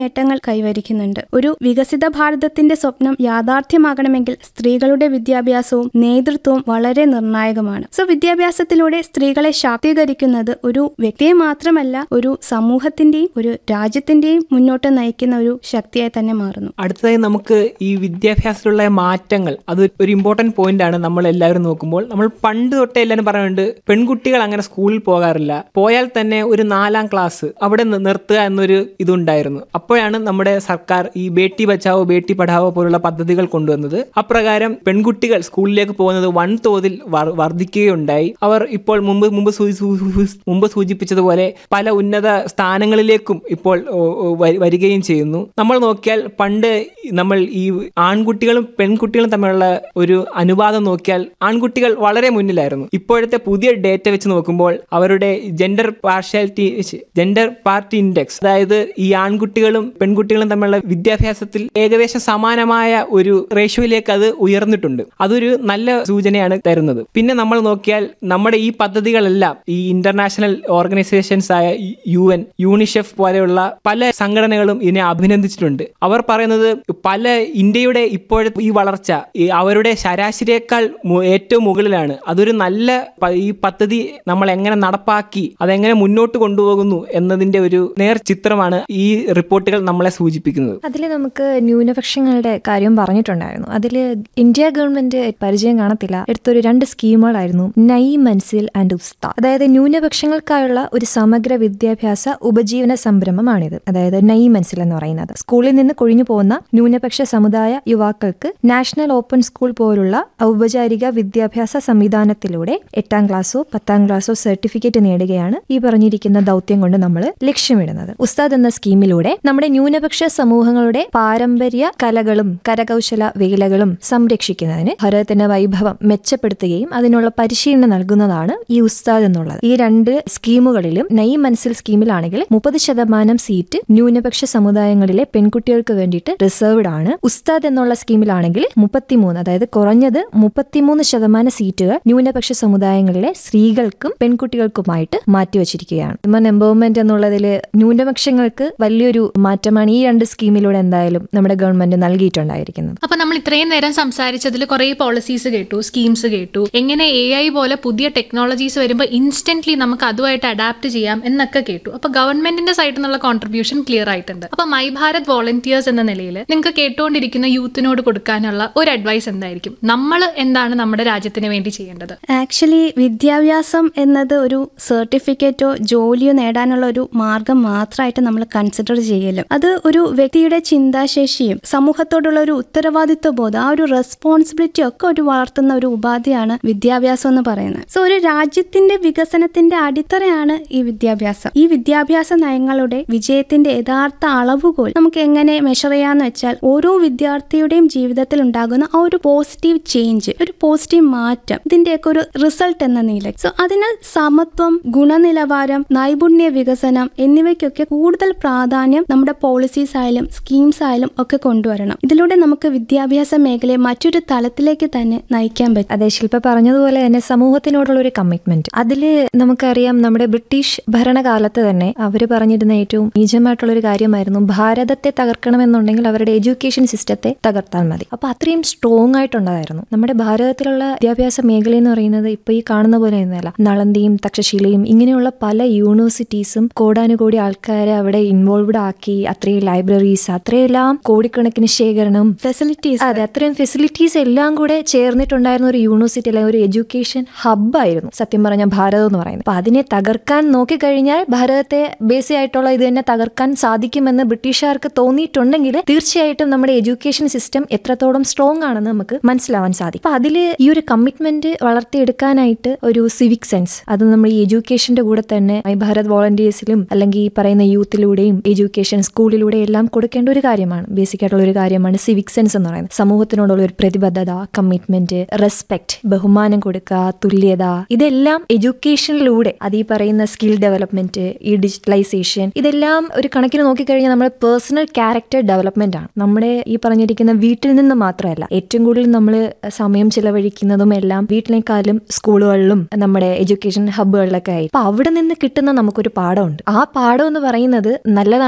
നേട്ടങ്ങൾ കൈവരിക്കുന്നുണ്ട് ഒരു വികസിത ഭാരതത്തിന്റെ സ്വപ്നം യാഥാർത്ഥ്യമാകണമെങ്കിൽ സ്ത്രീകളുടെ വിദ്യാഭ്യാസവും നേതൃത്വവും വളരെ നിർണായകമാണ് സോ വിദ്യാഭ്യാസത്തിലൂടെ സ്ത്രീകളെ ശാക്തീകരിക്കുന്നത് ഒരു വ്യക്തിയെ മാത്രമല്ല ഒരു സമൂഹത്തിന്റെയും ഒരു രാജ്യത്തിന്റെയും മുന്നോട്ട് നയിക്കുന്ന ഒരു ശക്തിയായി തന്നെ മാറുന്നു അടുത്തതായി നമുക്ക് ഈ വിദ്യാഭ്യാസത്തിലുള്ള മാറ്റങ്ങൾ അത് ഒരു ഇമ്പോർട്ടൻറ്റ് പോയിന്റ് ആണ് നമ്മൾ എല്ലാവരും നോക്കുമ്പോൾ നമ്മൾ പണ്ട് തൊട്ടേ എല്ലാവരും പറയുന്നുണ്ട് പെൺകുട്ടികൾ അങ്ങനെ സ്കൂളിൽ പോകാറില്ല പോയാൽ തന്നെ ഒരു നാലാം ക്ലാസ് അവിടെ നി- നിർത്തുക എന്നൊരു ഇതുണ്ടായിരുന്നു അപ്പോഴാണ് നമ്മുടെ സർക്കാർ ഈ ബേട്ടി ബച്ചാവോ ബേട്ടി പഠാവോ പോലുള്ള പദ്ധതികൾ കൊണ്ടുവന്നത് അപ്രകാരം പെൺകുട്ടികൾ സ്കൂളിലേക്ക് പോകുന്നത് വൻതോതിൽ വർ- വർദ്ധിക്കുകയുണ്ടായി അവർ ഇപ്പോൾ മുമ്പ് മുമ്പ് സൂ- സൂ- സൂ- മുമ്പ് സൂചിപ്പിച്ചതുപോലെ പല ഉന്നത സ്ഥാനങ്ങളിലേക്കും ഇപ്പോൾ ഓ, ഓ, വ- വരികയും ചെയ്യുന്നു നമ്മൾ നോക്കിയാൽ പണ്ട് നമ്മൾ ഈ ആൺകുട്ടികളും പെൺകുട്ടികളും തമ്മിലുള്ള ഒരു അനുപാതം നോക്കിയാൽ ആൺകുട്ടികൾ വളരെ മുന്നിലായിരുന്നു ഇപ്പോഴത്തെ പുതിയ ഡേറ്റ വെച്ച് നോക്കുമ്പോൾ അവരുടെ gender partiality gender party index അതായത് ഈ ആൺകുട്ടികളും പെൺകുട്ടികളും തമ്മിലുള്ള വിദ്യാഭ്യാസത്തിൽ ഏകദേശം സമാനമായ ഒരു റേഷ്യോയിലേക്ക് അത് ഉയർന്നിട്ടുണ്ട് അതൊരു നല്ല സൂചനയാണ് തരുന്നത് പിന്നെ നമ്മൾ നോക്കിയാൽ നമ്മുടെ ഈ പദ്ധതികളെല്ലാം ഈ ഇന്റർനാഷണൽ ഓർഗനൈസേഷൻസ് ആയ യു എൻ യൂണിഷെഫ് പോലെയുള്ള പല സംഘടനകളും ഇതിനെ അഭിനന്ദിച്ചിട്ടുണ്ട് അവർ പറയുന്നത് പല ഇന്ത്യയുടെ ഇപ്പോഴത്തെ ഈ വളർച്ച ഈ അവരുടെ ശരാശരിയേക്കാൾ മു- ഏറ്റവും മുകളിലാണ് അതൊരു നല്ല പ- ഈ പദ്ധതി നമ്മൾ എങ്ങനെ നടപ്പാക്കി അതെങ്ങനെ മുന്നോട്ട് കൊണ്ടുപോകുന്നു എന്നതിന്റെ ഒരു നേർ ചിത്രമാണ് ഈ റിപ്പോർട്ടുകൾ നമ്മളെ സൂചിപ്പിക്കുന്നത് അതിൽ നമുക്ക് ന്യൂനപക്ഷങ്ങളുടെ കാര്യം പറഞ്ഞിട്ടുണ്ടായിരുന്നു അതിൽ ഇന്ത്യ ഗവൺമെന്റ് പരിചയം കാണത്തില്ല എടുത്തൊരു രണ്ട് സ്കീമുകളായിരുന്നു നൈ മൻസിൽ ആൻഡ് ഉസ്ത അതായത് ന്യൂനപക്ഷങ്ങൾക്കായുള്ള ഒരു സമഗ്ര വിദ്യാഭ്യാസ ഉപജീവന സംരംഭമാണിത് അതായത് നൈ മൻസിൽ എന്ന് പറയുന്നത് സ്കൂളിൽ നിന്ന് കൊഴിഞ്ഞു പോകുന്ന ന്യൂനപക്ഷ സമുദായ യുവാക്കൾക്ക് നാഷണൽ ഓപ്പൺ സ്കൂൾ പോലുള്ള ഔപചാരിക വിദ്യാഭ്യാസ സംവിധാനത്തിലൂടെ എട്ടാം ക്ലാസ്സോ പത്താം ക്ലാസ്സോ സർട്ടിഫിക്കറ്റ് നേടുകയാണ് ഈ പറഞ്ഞിരിക്കുന്ന ദൗത്യം കൊണ്ട് നമ്മൾ ലക്ഷ്യമിടുന്നത് ഉസ്താദ് എന്ന സ്കീമിലൂടെ നമ്മുടെ ന്യൂനപക്ഷ സമൂഹങ്ങളുടെ പാരമ്പര്യ കലകളും കരകൗശല വേലകളും സംരക്ഷിക്കുന്നതിന് ഭാരതത്തിന്റെ വൈഭവം മെച്ചപ്പെടുത്തുകയും അതിനുള്ള പരിശീലനം നൽകുന്നതാണ് ഈ ഉസ്താദ് എന്നുള്ളത് ഈ രണ്ട് സ്കീമുകളിലും നൈ മൻസിൽ സ്കീമിലാണെങ്കിൽ മുപ്പത് ശതമാനം സീറ്റ് ന്യൂനപക്ഷ സമുദായങ്ങളിലെ പെൺകുട്ടികൾക്ക് വേണ്ടിയിട്ട് റിസർവ്ഡ് ആണ് ഉസ്താദ് എന്നുള്ള സ്കീമിലാണെങ്കിൽ മുപ്പത്തിമൂന്ന് അതായത് കുറഞ്ഞത് മുപ്പത്തിമൂന്ന് ശതമാനം സീറ്റുകൾ ന്യൂനപക്ഷ സമുദായങ്ങളിലെ സ്ത്രീകൾക്കും പെൺകുട്ടികൾക്കുമായിട്ട് മാറ്റിവെച്ചിരിക്കുകയാണ് വിമൻ എംപവർമെന്റ് എന്നുള്ളതിൽ ന്യൂനപക്ഷങ്ങൾക്ക് വലിയൊരു മാറ്റമാണ് ഈ രണ്ട് സ്കീമിലൂടെ എന്തായാലും നമ്മുടെ ഗവൺമെന്റ് നൽകിയിട്ടുണ്ടായിരിക്കുന്നത് അപ്പൊ നമ്മൾ ഇത്രയും നേരം സംസാരിച്ചതിൽ കുറെ പോളിസീസ് കേട്ടു സ്കീംസ് കേട്ടു എങ്ങനെ എ ഐ പോലെ പുതിയ ടെക്നോളജീസ് വരുമ്പോൾ ഇൻസ്റ്റന്റ്ലി നമുക്ക് അതുമായിട്ട് അഡാപ്റ്റ് ചെയ്യാം എന്നൊക്കെ കേട്ടു അപ്പൊ ഗവൺമെന്റിന്റെ സൈഡിൽ നിന്നുള്ള കോൺട്രിബ്യൂഷൻ ക്ലിയർ ആയിട്ടുണ്ട് അപ്പൊ മൈ ഭാരത് വോളണ്ടിയേഴ്സ് എന്ന നിലയിൽ നിങ്ങൾക്ക് കേട്ടുകൊണ്ടിരിക്കുന്ന യൂത്തിനോട് കൊടുക്കാനുള്ള ഒരു അഡ്വൈസ് എന്തായിരിക്കും നമ്മൾ എന്താണ് നമ്മുടെ രാജ്യത്തിന് വേണ്ടി ചെയ്യേണ്ടത് ആക്ച്വലി വിദ്യാഭ്യാസം എന്നത് ഒരു സർട്ടിഫിക്കറ്റോ ജോലിയോ നേടാനുള്ള ഒരു മാർഗം മാത്രമായിട്ട് നമ്മൾ കൺസിഡർ ചെയ്യലും അത് ഒരു വ്യക്തിയുടെ ചിന്താശേഷിയും സമൂഹത്തോടുള്ള ഒരു ഉത്തരവാദിത്വ ബോധം ആ ഒരു റെസ്പോൺസിബിലിറ്റി ഒക്കെ ഒരു വളർത്തുന്ന ഒരു ഉപാധിയാണ് വിദ്യാഭ്യാസം എന്ന് പറയുന്നത് സോ ഒരു രാജ്യത്തിന്റെ വികസനത്തിന്റെ അടിത്തറയാണ് ഈ വിദ്യാഭ്യാസം ഈ വിദ്യാഭ്യാസ നയങ്ങളുടെ വിജയത്തിന്റെ യഥാർത്ഥ അളവുകോൽ നമുക്ക് എങ്ങനെ മെഷർ ചെയ്യാന്ന് വെച്ചാൽ ഓരോ വിദ്യാർത്ഥിയുടെയും ജീവിതത്തിൽ ഉണ്ടാകുന്ന ആ ഒരു പോസിറ്റീവ് ചേഞ്ച് ഒരു പോസിറ്റീവ് മാറ്റം ഇതിന്റെയൊക്കെ ഒരു റിസൾട്ട് എന്ന നിലയിൽ സോ അതിനാൽ സമത്വം ഗുണനിലവാരം നൈപുണ്യ വികസനം എന്നിവയ്ക്കൊക്കെ കൂടുതൽ പ്രാധാന്യം നമ്മുടെ പോളിസീസ് ആയാലും സ്കീംസ് ആയാലും ഒക്കെ കൊണ്ടുവരണം ഇതിലൂടെ നമുക്ക് വിദ്യാഭ്യാസ മേഖലയെ മറ്റൊരു തലത്തിലേക്ക് തന്നെ നയിക്കാൻ പറ്റും അതെ ശില്പ പറഞ്ഞതുപോലെ തന്നെ സമൂഹത്തിനോടുള്ള ഒരു കമ്മിറ്റ്മെന്റ് അതിൽ നമുക്കറിയാം നമ്മുടെ ബ്രിട്ടീഷ് ഭരണകാലത്ത് തന്നെ അവർ പറഞ്ഞിരുന്ന ഏറ്റവും നീചമായിട്ടുള്ള ഒരു കാര്യമായിരുന്നു ഭാരതത്തെ തകർക്കണമെന്നുണ്ടെങ്കിൽ അവരുടെ എഡ്യൂക്കേഷൻ സിസ്റ്റത്തെ തകർത്താൽ മതി അപ്പൊ അത്രയും സ്ട്രോങ് ആയിട്ടുള്ളതായിരുന്നു നമ്മുടെ ഭാരതത്തിലുള്ള വിദ്യാഭ്യാസ മേഖല എന്ന് പറയുന്നത് ഇപ്പൊ ഈ കാണുന്ന പോലെ ഒന്നുമല്ല നളന്തിയും തക്ഷശിലയും ഇങ്ങനെയുള്ള പല യൂണിവേഴ്സിറ്റീസും കോടാനുകോടി ആൾക്കാരെ അവിടെ ഇൻവോൾവ്ഡ് ആക്കി അത്രയും ലൈബ്രറീസ് അത്രയെല്ലാം കോടിക്കണക്കിന് ശേഖരണം ഫെസിലിറ്റീസ് അതെ അത്രയും ഫെസിലിറ്റീസ് എല്ലാം കൂടെ ചേർന്നിട്ടുണ്ടായിരുന്ന ഒരു യൂണിവേഴ്സിറ്റി അല്ലെങ്കിൽ ഒരു എഡ്യൂക്കേഷൻ ഹബ്ബായിരുന്നു സത്യം പറഞ്ഞ ഭാരതം എന്ന് പറയുന്നത് അപ്പൊ അതിനെ തകർക്കാൻ നോക്കിക്കഴിഞ്ഞാൽ ഭാരതത്തെ ബേസി ആയിട്ടുള്ള ഇത് തന്നെ തകർക്കാൻ സാധിക്കുമെന്ന് ബ്രിട്ടീഷുകാർക്ക് തോന്നിയിട്ടുണ്ടെങ്കിൽ തീർച്ചയായിട്ടും നമ്മുടെ എഡ്യൂക്കേഷൻ സിസ്റ്റം എത്രത്തോളം സ്ട്രോങ് ആണെന്ന് നമുക്ക് മനസ്സിലാവാൻ സാധിക്കും അപ്പൊ അതിൽ ഈ ഒരു കമ്മിറ്റ്മെന്റ് വളർത്തിയെടുക്കാനായിട്ട് ഒരു സിവിക് സെൻസ് അത് നമ്മൾ ഈ എഡ്യൂക്കേഷന്റെ കൂടെ തന്നെ ഈ ഭാരത് വോളണ്ടിയേഴ്സിലും അല്ലെങ്കിൽ ഈ പറയുന്ന യൂത്തിലൂടെയും എഡ്യൂക്കേഷൻ സ്കൂളിലൂടെ എല്ലാം കൊടുക്കേണ്ട ഒരു കാര്യമാണ് ബേസിക് ആയിട്ടുള്ള ഒരു കാര്യമാണ് സിവിക് സെൻസ് എന്ന് പറയുന്നത് സമൂഹത്തിനോടുള്ള ഒരു പ്രതിബദ്ധത കമ്മിറ്റ്മെന്റ് റെസ്പെക്ട് ബഹുമാനം കൊടുക്കുക തുല്യത ഇതെല്ലാം എഡ്യൂക്കേഷനിലൂടെ അത് ഈ പറയുന്ന സ്കിൽ ഡെവലപ്മെന്റ് ഈ ഡിജിറ്റലൈസേഷൻ ഇതെല്ലാം ഒരു കണക്കിന് നോക്കിക്കഴിഞ്ഞാൽ നമ്മുടെ പേഴ്സണൽ ക്യാരക്ടർ ഡെവലപ്മെന്റ് ആണ് നമ്മുടെ ഈ പറഞ്ഞിരിക്കുന്ന വീട്ടിൽ നിന്ന് മാത്രമല്ല ഏറ്റവും കൂടുതൽ നമ്മൾ സമയം ചിലവഴിക്കുന്നതും എല്ലാം വീട്ടിനേക്കാളും സ്കൂളുകളിലും നമ്മുടെ എഡ്യൂക്കേഷൻ ഹബ്ബുകളിലൊക്കെ ആയി അപ്പൊ അവിടെ നിന്ന് കിട്ടുന്ന നമുക്കൊരു പാഠമുണ്ട് ആ പാഠം എന്ന് പറയുന്നത് നല്ലതാണെങ്കിൽ മാത്രം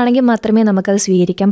മാത്രമേ നമുക്കത് സ്വീകരിക്കാൻ